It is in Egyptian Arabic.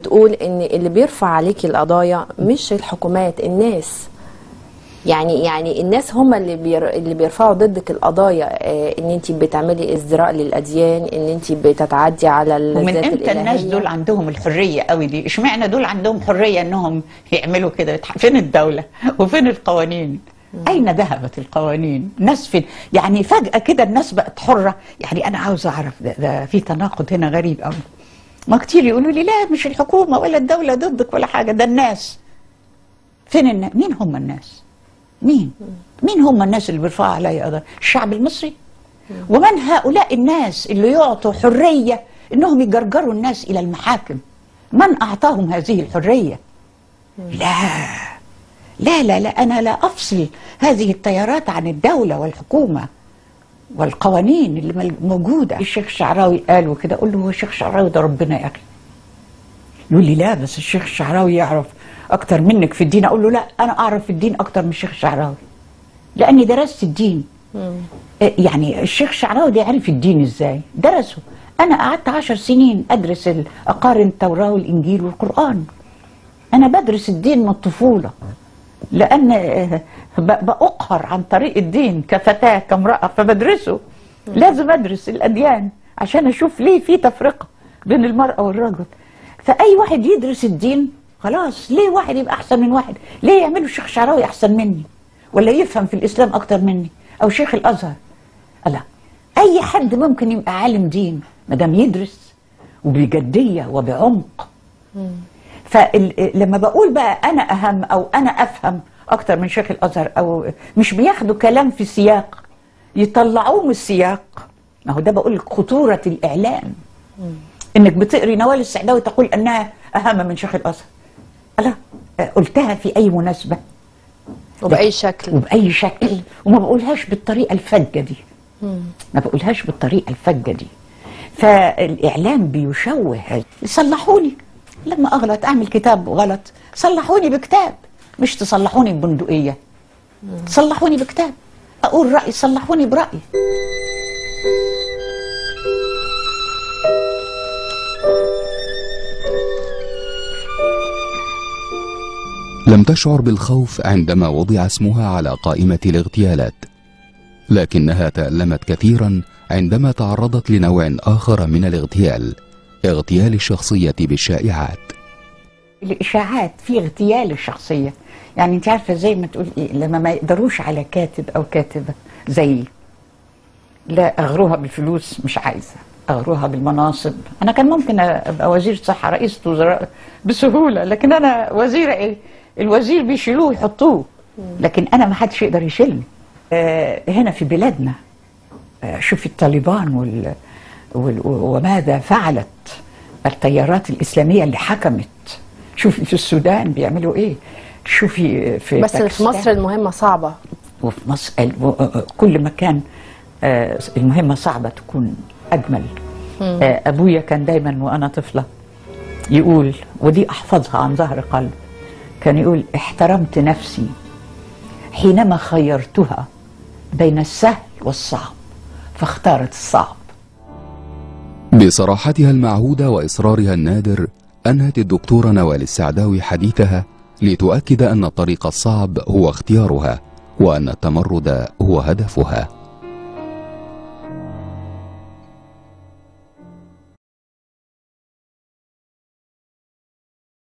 تقول ان اللي بيرفع عليكي القضايا مش الحكومات الناس يعني يعني الناس هم اللي بير اللي بيرفعوا ضدك القضايا آه ان انت بتعملي ازدراء للاديان ان انت بتتعدي على ومن الذات امتى الناس الإلهية. دول عندهم الحريه قوي دي اشمعنى دول عندهم حريه انهم يعملوا كده فين الدوله وفين القوانين اين ذهبت القوانين ناس فين يعني فجاه كده الناس بقت حره يعني انا عاوز اعرف ده, ده في تناقض هنا غريب قوي ما كتير يقولوا لي لا مش الحكومه ولا الدوله ضدك ولا حاجه ده الناس فين الناس مين هم الناس مين مين هم الناس اللي بيرفعوا عليا قضايا الشعب المصري ومن هؤلاء الناس اللي يعطوا حرية انهم يجرجروا الناس الى المحاكم من اعطاهم هذه الحرية لا لا لا لا انا لا افصل هذه التيارات عن الدولة والحكومة والقوانين اللي مل- موجودة الشيخ الشعراوي قال وكده اقول له هو الشيخ الشعراوي ده ربنا يا اخي يقول لي لا بس الشيخ الشعراوي يعرف اكتر منك في الدين اقول له لا انا اعرف في الدين اكتر من الشيخ الشعراوي لاني درست الدين إيه يعني الشيخ الشعراوي ده عرف الدين ازاي درسه انا قعدت عشر سنين ادرس ال- اقارن التوراه والانجيل والقران انا بدرس الدين من الطفوله لان آه، ب- باقهر عن طريق الدين كفتاه كامراه فبدرسه لازم ادرس الاديان عشان اشوف ليه في تفرقه بين المراه والرجل فاي واحد يدرس الدين خلاص ليه واحد يبقى احسن من واحد ليه يعملوا الشيخ الشعراوي احسن مني ولا يفهم في الاسلام اكتر مني او شيخ الازهر لا اي حد ممكن يبقى عالم دين ما دام يدرس وبجديه وبعمق فلما بقول بقى انا اهم او انا افهم اكتر من شيخ الازهر او مش بياخدوا كلام في سياق يطلعوه من السياق ما هو ده بقول لك خطوره الاعلام انك بتقري نوال السعداوي تقول انها اهم من شيخ الازهر لا قلتها في اي مناسبه وباي شكل وبأي شكل وما بقولهاش بالطريقة الفجة دي ما بقولهاش بالطريقة الفجة دي فالإعلام بيشوه هذا. صلحوني لما أغلط أعمل كتاب غلط صلحوني بكتاب مش تصلحوني ببندقية صلحوني بكتاب أقول رأي صلحوني برأي لم تشعر بالخوف عندما وضع اسمها على قائمة الاغتيالات لكنها تألمت كثيرا عندما تعرضت لنوع آخر من الاغتيال اغتيال الشخصية بالشائعات الاشاعات في اغتيال الشخصيه يعني انت عارفه زي ما تقول ايه لما ما يقدروش على كاتب او كاتبه زيي لا اغروها بالفلوس مش عايزه اغروها بالمناصب انا كان ممكن ابقى وزير صحه رئيس وزراء بسهوله لكن انا وزيره ايه الوزير بيشيلوه ويحطوه لكن انا ما حدش يقدر يشيلني آه هنا في بلادنا آه شوفي الطالبان وال وال وماذا فعلت التيارات الاسلاميه اللي حكمت شوفي في السودان بيعملوا ايه شوفي في بس في باكستان. مصر المهمه صعبه وفي مصر ال- و- آه، كل مكان آه، المهمة صعبة تكون أجمل آه، أبويا كان دايما وأنا طفلة يقول ودي أحفظها عن ظهر قلب كان يقول احترمت نفسي حينما خيرتها بين السهل والصعب فاختارت الصعب بصراحتها المعهودة وإصرارها النادر أنهت الدكتورة نوال السعداوي حديثها لتؤكد أن الطريق الصعب هو اختيارها وأن التمرد هو هدفها